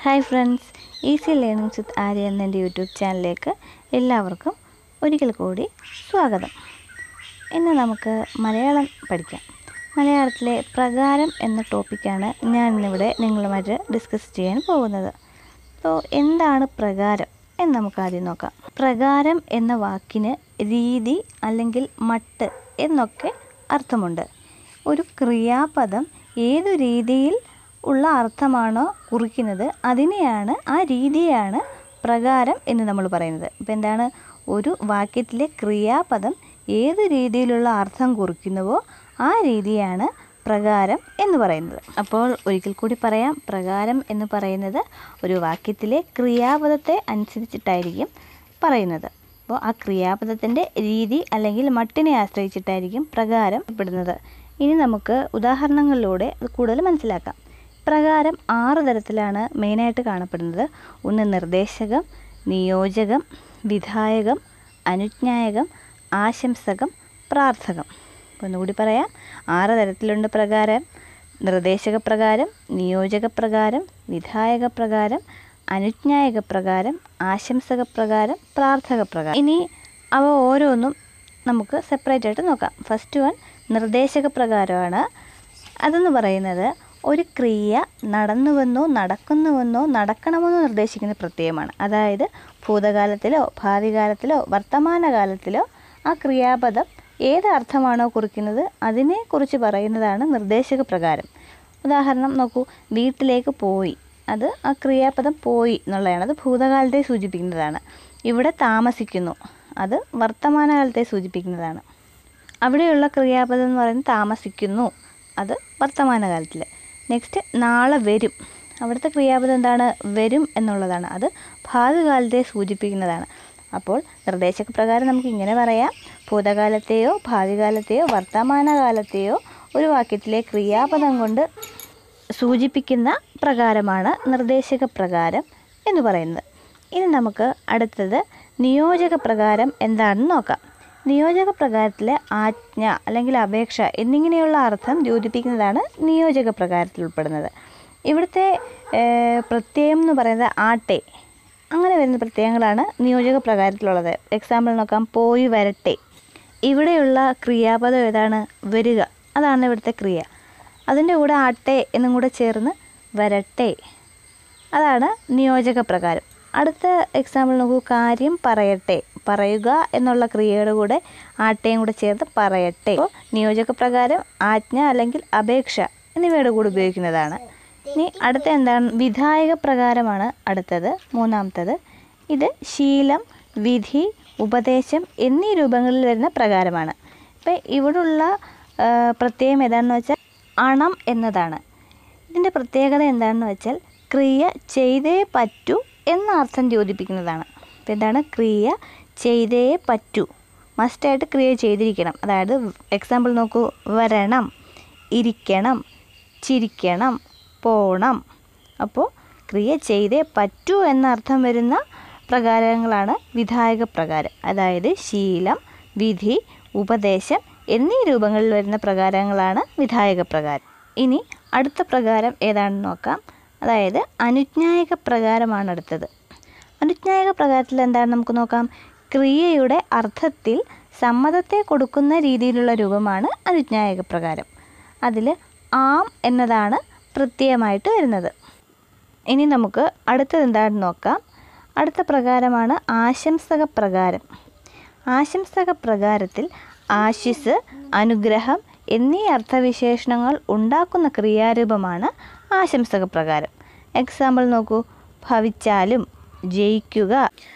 hi friends easy learning with Arya എന്ന എൻ്റെ YouTube ചാനലിലേക്ക് എല്ലാവർക്കും ഒരിക്കൽ കൂടി സ്വാഗതം ഇന്ന് നമുക്ക് മലയാളം പഠിക്കാം മലയാളത്തിലെ പ്രകാരം എന്ന ടോപ്പിക്കാണ് ഞാൻ ഇന്നിവിടെ നിങ്ങളുമായിട്ട് ഡിസ്കസ് ചെയ്യാൻ പോകുന്നത് അപ്പോൾ എന്താണ് പ്രകാരം എന്ന് നമുക്ക് ആദ്യം നോക്കാം പ്രകാരം എന്ന വാക്കിന് രീതി അല്ലെങ്കിൽ മട്ട് എന്നൊക്കെ അർത്ഥമുണ്ട് ഒരു ക്രിയാപദം ഏതു രീതിയിൽ ഉള്ള അർത്ഥമാണോ കുറിക്കുന്നത് അതിനെയാണ് ആ രീതിയാണ് പ്രകാരം എന്ന് നമ്മൾ പറയുന്നത് ഇപ്പം എന്താണ് ഒരു വാക്യത്തിലെ ക്രിയാപദം ഏതു രീതിയിലുള്ള അർത്ഥം കുറിക്കുന്നുവോ ആ രീതിയാണ് പ്രകാരം എന്ന് പറയുന്നത് അപ്പോൾ ഒരിക്കൽ കൂടി പറയാം പ്രകാരം എന്ന് പറയുന്നത് ഒരു വാക്യത്തിലെ ക്രിയാപദത്തെ അനുസരിച്ചിട്ടായിരിക്കും പറയുന്നത് അപ്പോൾ ആ ക്രിയാപദത്തിൻ്റെ രീതി അല്ലെങ്കിൽ മട്ടിനെ ആശ്രയിച്ചിട്ടായിരിക്കും പ്രകാരം പെടുന്നത് ഇനി നമുക്ക് ഉദാഹരണങ്ങളിലൂടെ അത് കൂടുതൽ മനസ്സിലാക്കാം പ്രകാരം ആറ് തരത്തിലാണ് മെയിനായിട്ട് കാണപ്പെടുന്നത് ഒന്ന് നിർദ്ദേശകം നിയോജകം വിധായകം അനുജ്ഞായകം ആശംസകം പ്രാർത്ഥകം ഒന്നുകൂടി പറയാം ആറ് തരത്തിലുണ്ട് പ്രകാരം നിർദ്ദേശക പ്രകാരം നിയോജക പ്രകാരം വിധായക പ്രകാരം അനുജ്ഞായക പ്രകാരം ആശംസക പ്രകാരം പ്രാർത്ഥക പ്രകാരം ഇനി അവ ഓരോന്നും നമുക്ക് സെപ്പറേറ്റ് ആയിട്ട് നോക്കാം ഫസ്റ്റ് വൺ നിർദ്ദേശക പ്രകാരമാണ് അതെന്ന് പറയുന്നത് ഒരു ക്രിയ നടന്നുവെന്നോ നടക്കുന്നുവെന്നോ നടക്കണമെന്നോ നിർദ്ദേശിക്കുന്ന പ്രത്യയമാണ് അതായത് ഭൂതകാലത്തിലോ ഭാവി കാലത്തിലോ വർത്തമാനകാലത്തിലോ ആ ക്രിയാപദം ഏത് അർത്ഥമാണോ കുറിക്കുന്നത് അതിനെക്കുറിച്ച് പറയുന്നതാണ് നിർദ്ദേശക പ്രകാരം ഉദാഹരണം നോക്കൂ വീട്ടിലേക്ക് പോയി അത് ആ ക്രിയാപദം പോയി എന്നുള്ളതാണ് അത് ഭൂതകാലത്തെ സൂചിപ്പിക്കുന്നതാണ് ഇവിടെ താമസിക്കുന്നു അത് വർത്തമാനകാലത്തെ സൂചിപ്പിക്കുന്നതാണ് അവിടെയുള്ള ക്രിയാപദം എന്ന് പറയുന്നത് താമസിക്കുന്നു അത് വർത്തമാനകാലത്തിൽ നെക്സ്റ്റ് നാളെ വരും അവിടുത്തെ ക്രിയാപദം എന്താണ് വരും എന്നുള്ളതാണ് അത് ഭാവി കാലത്തെ സൂചിപ്പിക്കുന്നതാണ് അപ്പോൾ നിർദ്ദേശക പ്രകാരം നമുക്ക് ഇങ്ങനെ പറയാം ഭൂതകാലത്തെയോ ഭാവി കാലത്തെയോ വർത്തമാനകാലത്തെയോ ഒരു വാക്യത്തിലെ ക്രിയാപദം കൊണ്ട് സൂചിപ്പിക്കുന്ന പ്രകാരമാണ് നിർദ്ദേശക പ്രകാരം എന്ന് പറയുന്നത് ഇനി നമുക്ക് അടുത്തത് നിയോജക പ്രകാരം എന്താണെന്ന് നോക്കാം നിയോജക പ്രകാരത്തിലെ ആജ്ഞ അല്ലെങ്കിൽ അപേക്ഷ എന്നിങ്ങനെയുള്ള അർത്ഥം ദ്യോതിപ്പിക്കുന്നതാണ് നിയോജക പ്രകാരത്തിൽ ഉൾപ്പെടുന്നത് ഇവിടുത്തെ പ്രത്യയം എന്ന് പറയുന്നത് ആട്ടെ അങ്ങനെ വരുന്ന പ്രത്യയങ്ങളാണ് നിയോജക പ്രകാരത്തിലുള്ളത് എക്സാമ്പിൾ നോക്കാം പോയി വരട്ടെ ഇവിടെയുള്ള ക്രിയാപദം ഏതാണ് വരിക അതാണ് ഇവിടുത്തെ ക്രിയ അതിൻ്റെ കൂടെ ആട്ടെ എന്നും കൂടെ ചേർന്ന് വരട്ടെ അതാണ് നിയോജക പ്രകാരം അടുത്ത എക്സാമ്പിൾ നോക്കൂ കാര്യം പറയട്ടെ പറയുക എന്നുള്ള ക്രിയയുടെ കൂടെ ആട്ടയും കൂടെ ചേർത്ത് പറയട്ടെ അപ്പോൾ നിയോജക പ്രകാരം ആജ്ഞ അല്ലെങ്കിൽ അപേക്ഷ എന്നിവയുടെ കൂടെ ഉപയോഗിക്കുന്നതാണ് ഇനി അടുത്ത എന്താണ് വിധായക പ്രകാരമാണ് അടുത്തത് മൂന്നാമത്തത് ഇത് ശീലം വിധി ഉപദേശം എന്നീ രൂപങ്ങളിൽ വരുന്ന പ്രകാരമാണ് ഇപ്പം ഇവിടുള്ള പ്രത്യയം ഏതാണെന്ന് വെച്ചാൽ അണം എന്നതാണ് ഇതിൻ്റെ പ്രത്യേകത എന്താണെന്ന് വെച്ചാൽ ക്രിയ ചെയ്തേ പറ്റൂ എന്ന അർത്ഥം ദ്യോതിപ്പിക്കുന്നതാണ് അപ്പം എന്താണ് ക്രിയ ചെയ്തേ പറ്റൂ മസ്റ്റായിട്ട് ക്രിയ ചെയ്തിരിക്കണം അതായത് എക്സാമ്പിൾ നോക്കൂ വരണം ഇരിക്കണം ചിരിക്കണം പോണം അപ്പോൾ ക്രിയ ചെയ്തേ പറ്റൂ എന്ന അർത്ഥം വരുന്ന പ്രകാരങ്ങളാണ് വിധായക പ്രകാരം അതായത് ശീലം വിധി ഉപദേശം എന്നീ രൂപങ്ങളിൽ വരുന്ന പ്രകാരങ്ങളാണ് വിധായക പ്രകാരം ഇനി അടുത്ത പ്രകാരം ഏതാണെന്ന് നോക്കാം അതായത് അനുജ്ഞായക പ്രകാരമാണ് അടുത്തത് അനുജ്ഞായക പ്രകാരത്തിൽ എന്താണ് നമുക്ക് നോക്കാം ക്രിയയുടെ അർത്ഥത്തിൽ സമ്മതത്തെ കൊടുക്കുന്ന രീതിയിലുള്ള രൂപമാണ് അനുജ്ഞായക പ്രകാരം അതിൽ ആം എന്നതാണ് പ്രത്യയമായിട്ട് വരുന്നത് ഇനി നമുക്ക് അടുത്തത് എന്താണെന്ന് നോക്കാം അടുത്ത പ്രകാരമാണ് ആശംസക പ്രകാരം ആശംസക പ്രകാരത്തിൽ ആശിസ് അനുഗ്രഹം എന്നീ അർത്ഥവിശേഷണങ്ങൾ ഉണ്ടാക്കുന്ന ക്രിയാരൂപമാണ് ആശംസക പ്രകാരം എക്സാമ്പിൾ നോക്കൂ ഭവിച്ചാലും ജയിക്കുക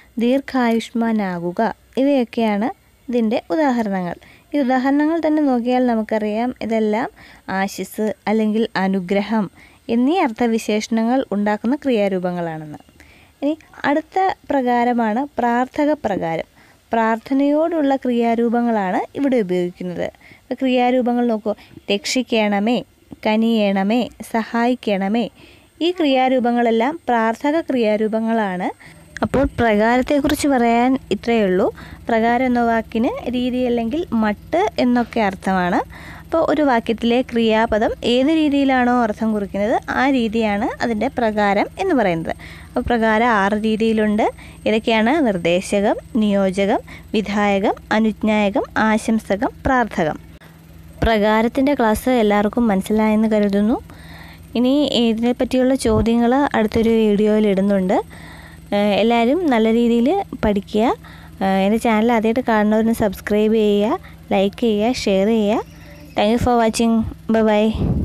ദീർഘായുഷ്മാനാകുക ഇവയൊക്കെയാണ് ഇതിൻ്റെ ഉദാഹരണങ്ങൾ ഈ ഉദാഹരണങ്ങൾ തന്നെ നോക്കിയാൽ നമുക്കറിയാം ഇതെല്ലാം ആശിസ് അല്ലെങ്കിൽ അനുഗ്രഹം എന്നീ അർത്ഥവിശേഷണങ്ങൾ ഉണ്ടാക്കുന്ന ക്രിയാരൂപങ്ങളാണെന്ന് ഇനി അടുത്ത പ്രകാരമാണ് പ്രാർത്ഥക പ്രകാരം പ്രാർത്ഥനയോടുള്ള ക്രിയാരൂപങ്ങളാണ് ഇവിടെ ഉപയോഗിക്കുന്നത് ക്രിയാരൂപങ്ങൾ നോക്കൂ രക്ഷിക്കണമേ കനിയണമേ സഹായിക്കണമേ ഈ ക്രിയാരൂപങ്ങളെല്ലാം പ്രാർത്ഥക ക്രിയാരൂപങ്ങളാണ് അപ്പോൾ പ്രകാരത്തെക്കുറിച്ച് പറയാൻ ഇത്രയേ ഉള്ളൂ പ്രകാരം എന്ന വാക്കിന് രീതി അല്ലെങ്കിൽ മട്ട് എന്നൊക്കെ അർത്ഥമാണ് ഇപ്പോൾ ഒരു വാക്യത്തിലെ ക്രിയാപദം ഏത് രീതിയിലാണോ അർത്ഥം കുറിക്കുന്നത് ആ രീതിയാണ് അതിൻ്റെ പ്രകാരം എന്ന് പറയുന്നത് അപ്പോൾ പ്രകാരം ആറ് രീതിയിലുണ്ട് ഇതൊക്കെയാണ് നിർദ്ദേശകം നിയോജകം വിധായകം അനുജ്ഞായകം ആശംസകം പ്രാർത്ഥകം പ്രകാരത്തിൻ്റെ ക്ലാസ് എല്ലാവർക്കും മനസ്സിലായെന്ന് കരുതുന്നു ഇനി ഇതിനെ പറ്റിയുള്ള ചോദ്യങ്ങൾ അടുത്തൊരു വീഡിയോയിൽ ഇടുന്നുണ്ട് ഏഹ് എല്ലാവരും നല്ല രീതിയിൽ പഠിക്കുക ഏഹ് എൻ്റെ ചാനൽ ആദ്യമായിട്ട് കാണുന്നവരൊന്ന് സബ്സ്ക്രൈബ് ചെയ്യുക ലൈക്ക് ചെയ്യുക ഷെയർ ചെയ്യുക thank you for watching bye by